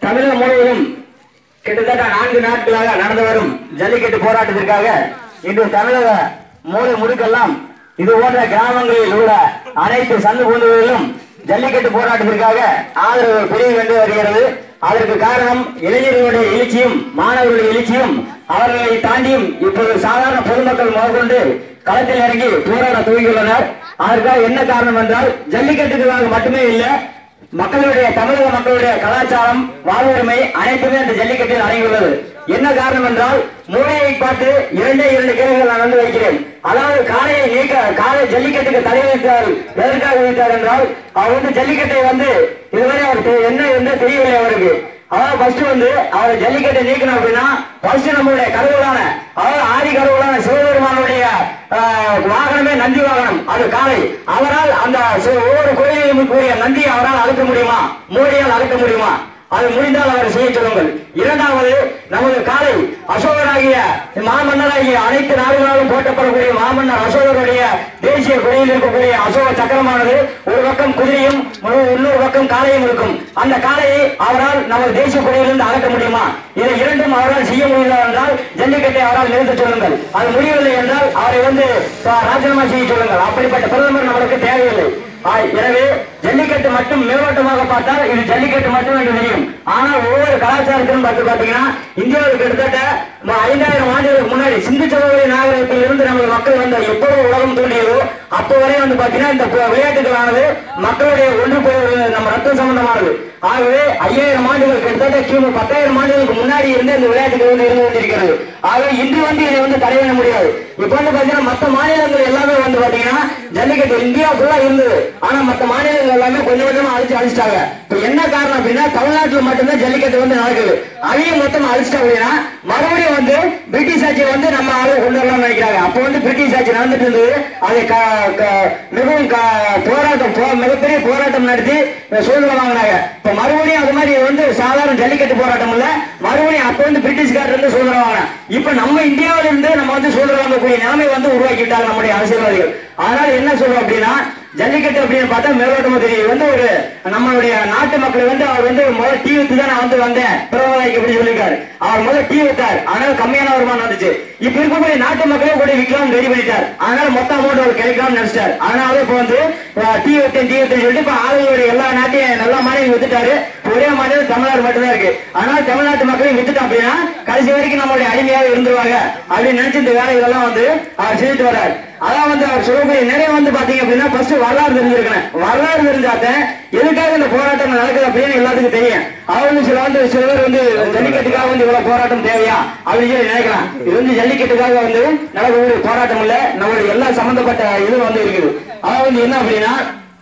தமிழகம் முழுவதும் கிட்டத்தட்ட நான்கு நாட்களாக நடந்து வரும் ஜல்லிக்கட்டு போராட்டத்திற்காக இன்று தமிழக மூலை முடுக்கெல்லாம் இது போன்ற கிராமங்களில் உள்ள அனைத்து சந்து பொந்துகளிலும் ஜல்லிக்கட்டு போராட்டத்திற்காக ஆதரவு பிரிவு கண்டு வருகிறது அதற்கு காரணம் இளைஞர்களுடைய எழுச்சியும் மாணவர்களுடைய எழுச்சியும் அவர்களை தாண்டியும் இப்போது சாதாரண பொதுமக்கள் முதற்கொண்டு களத்தில் இறங்கி போராட துவங்கியுள்ளனர் அதற்காக என்ன காரணம் என்றால் ஜல்லிக்கட்டுக்காக மட்டுமே இல்லை மக்களுடைய தமிழக மக்களுடைய கலாச்சாரம் வாழ்வுரிமை அனைத்துமே அந்த ஜல்லிக்கட்டில் அடங்கியுள்ளது என்ன காரணம் என்றால் மூளையை பார்த்து இரண்டே இரண்டு கேள்விகள் நான் வந்து வைக்கிறேன் அதாவது காளையை நீக்க காளை ஜல்லிக்கட்டுக்கு தடை வைத்தார் எதற்காக வைத்தார் என்றால் அவர் வந்து ஜல்லிக்கட்டை வந்து இதுவரை அவர் தெ- என்ன என்று தெரியவில்லை அவருக்கு அதாவது ஃபர்ஸ்ட் வந்து அவர் ஜல்லிக்கட்டை நீக்கணும் அப்படின்னா ஃபர்ஸ்ட் நம்மளுடைய கடவுளான அதாவது ஆதி கடவுளான சிவபெருமானுடைய ஆஹ், வாகனமே நந்தி வாகனம் அது காளை அவரால் அந்த சி- ஒவ்வொரு கோயிலையும் கூடிய நந்தியை அவரால் அழுக்க முடியுமா மோடியால் அழுக்க முடியுமா அது முடிந்தால் அவர் செய்ய சொல்லுங்கள் இரண்டாவது நமது காலை அசோகராகிய மாமன்னராகிய அனைத்து நாடுகளாலும் போற்றப்படக்கூடிய மாமன்னர் அசோகருடைய தேசிய கொடியில் இருக்கக்கூடிய அசோக சக்கரமானது ஒரு பக்கம் குதிரையும் மறு- இன்னொரு பக்கம் காளையும் இருக்கும் அந்த காளையை அவரால் நமது தேசிய கொடியிலிருந்து அகற்ற முடியுமா இதை இரண்டும் அவரால் செய்ய முடியல என்றால் ஜல்லிக்கட்டை அவரால் நிறுத்த சொல்லுங்கள் அது முடியவில்லை என்றால் அவரை வந்து ஆ, ராஜினாமா செய்ய சொல்லுங்கள் அப்படிப்பட்ட பிரதமர் நம்மளுக்கு தேவையில்லை ஆ, எனவே ஜல்லிக்கட்டு மட்டும் மேலோட்டமாக பார்த்தால் இது ஜல்லிக்கட்டு மட்டும் என்று தெரியும் ஆனால் ஒவ்வொரு கலாச்சாரத்திலும் பார்த்து பார்த்தீங்கன்னா இந்தியாவில் கிட்டத்தட்ட ம- ஐந்தாயிரம் ஆண்டுகளுக்கு முன்னாடி சிந்து சமவெளி நாகரிகத்தில் இருந்து நமது மக்கள் வந்த எப்போது உலகம் தோன்றியதோ அப்போ வரை வந்து பார்த்தீங்கன்னா இந்த பு- விளையாட்டுகளானது மக்களுடைய ஒன்று போய் நம்ம ரத்த சம்பந்தமானது ஆகவே ஐயாயிரம் ஆண்டுகள் கிட்டத்தட்ட கிமு பத்தாயிரம் ஆண்டுகளுக்கு முன்னாடி இருந்து இந்த விளையாட்டுகள் வந்து இருந்து கொண்டிருக்கிறது ஆகவே இன்று வந்து இதை வந்து தடை பண்ண முடியாது இப்ப வந்து பாத்தீங்கன்னா மத்த மாநிலங்கள் எல்லாமே வந்து பாத்தீங்கன்னா ஜல்லிக்கட்டு இந்தியா ஃபுல்லா இருந்தது ஆனா மத்த மாநிலங்கள் எல்லாமே கொஞ்சம் கொஞ்சமா அழிச்சு அழிச்சிட்டாங்க இப்ப என்ன காரணம் அப்படின்னா தமிழ்நாட்டுல மட்டும்தான் ஜல்லிக்கட்டு வந்து நடக்குது அதையும் மொத்தமா அழிச்சிட்டா அப்படின்னா மறுபடியும் வந்து பிரிட்டிஷ் ஆட்சியை வந்து நம்ம ஆளு கொண்டு வரலாம்னு நினைக்கிறாங்க அப்போ வந்து பிரிட்டிஷ் ஆட்சி நடந்துட்டு இருந்தது அதை க- க- மிகவும் க- போராட்டம் போ- மிகப்பெரிய போராட்டம் நடத்தி சுதந்திரம் வாங்கினாங்க இப்ப மறுபடியும் அது மாதிரி வந்து சாதாரண ஜல்லிக்கட்டு போராட்டம் இல்ல மறுபடியும் அப்ப வந்து பிரிட்டிஷ்காரர் இருந்து சுதந்திரம் வாங்கினாங்க இப்ப நம்ம இந்தியாவில இருந்து நம்ம வந்து சுதந்திரம் வாங்கக்கூடிய நிலைமை வந்து உருவாக்கிட்டாங்க நம்முடைய அரசியல்வாதிகள் அதனால என்ன சொல்றோம் அப்படின்னா ஜல்லிக்கட்டு அப்படின்னு பார்த்தா மேலோட்டமா தெரியும் இது வந்து ஒரு நம்மளுடைய நாட்டு மக்கள் வந்து அவர் வந்து முதல்ல டீ வித்து தான் நான் வந்து வந்தேன் பிரபலாய்க்கு எப்படி சொல்லியிருக்காரு அவர் முதல்ல டீ வித்தார் அதனால கம்மியான வருமானம் வந்துச்சு இப்ப இருக்கக்கூடிய நாட்டு மக்களே கூட விற்கலாம் ரெடி பண்ணிட்டார் அதனால மொத்த அமௌண்ட் அவர் கிடைக்கலாம்னு நினைச்சிட்டார் அதனால இப்ப வந்து அஹ், டீ வித்தேன் டீ வித்தேன் சொல்லிட்டு இப்ப ஆளுடைய எல்லா நாட்டையும் எல்லா மாநிலம் வித்துட்டாரு இப்ப ஒரே மாநிலம் தமிழ்நாடு மட்டும்தான் இருக்கு அதனால தமிழ்நாட்டு மக்களையும் வித்துட்டோம் அப்படின்னா கடைசி வரைக்கும் நம்மளுடைய அடிமையாக இருந்துருவாங்க அப்படின்னு நினைச்சு இந்த வேலைகளெல்லாம் வந்து அவர் செஞ்சுட்டு வர்றாரு அதான் வந்து அவர் சொல்லக்கூடிய நிறைய வந்து பாத்தீங்க அப்படின்னா ஃபர்ஸ்ட் வரலாறு தெரிஞ்சிருக்கணும் வரலாறு தெரிஞ்சாத்தேன் எதுக்காக இந்த போராட்டம் நடக்குது அப்படின்னு எல்லாத்துக்கும் தெரியும் அவர் வந்து சில வந்து சில பேர் வந்து ஜல்லிக்கட்டுக்காக வந்து இவ்வளவு போராட்டம் தேவையா அப்படின்னு சொல்லி நினைக்கலாம் இது வந்து ஜல்லிக்கட்டுக்காக வந்து நடக்கக்கூடிய போராட்டம் இல்ல நம்மளுடைய எல்லா சம்பந்தப்பட்ட இது வந்து இருக்குது அதாவது வந்து என்ன அப்படின்னா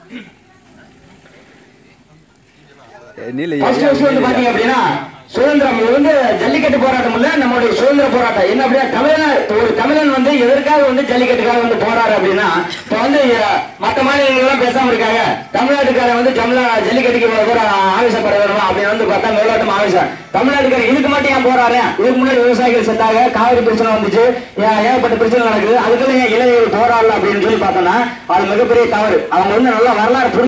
ஃபர்ஸ்ட் ஃபர்ஸ்ட் வந்து பாத்தீங்க அப்படின்னா சுதந்திரம் இது வந்து ஜல்லிக்கட்டு போராட்டம் இல்ல நம்மளுடைய சுதந்திர போராட்டம் என்ன அப்படின்னா தமிழன் ஒரு தமிழன் வந்து எதற்காக வந்து ஜல்லிக்கட்டுக்காக வந்து போறாரு அப்படின்னா இப்ப வந்து அஹ், மத்த மாநிலங்கள் எல்லாம் பேசாம இருக்காங்க தமிழ்நாட்டுக்காரன் வந்து தமிழ ஜல்லிக்கட்டுக்கு இவ்வளவு தூரம் ஆவேசப்பட வேணுமா அப்படின்னு வந்து பார்த்தா மேலோட்டம் ஆவேசம் தமிழ்நாட்டுக்காரன் இதுக்கு மட்டும் ஏன் போறாரு இதுக்கு முன்னாடி விவசாயிகள் செத்தாங்க காவிரி பிரச்சனை வந்துச்சு ஏன் ஏகப்பட்ட பிரச்சனை நடக்குது அதுக்குள்ள ஏன் இளைஞர்கள் போராடல அப்படின்னு சொல்லி பார்த்தோம்னா அது மிகப்பெரிய தவறு அவங்க வந்து நல்லா வரலாறு புரிஞ்சு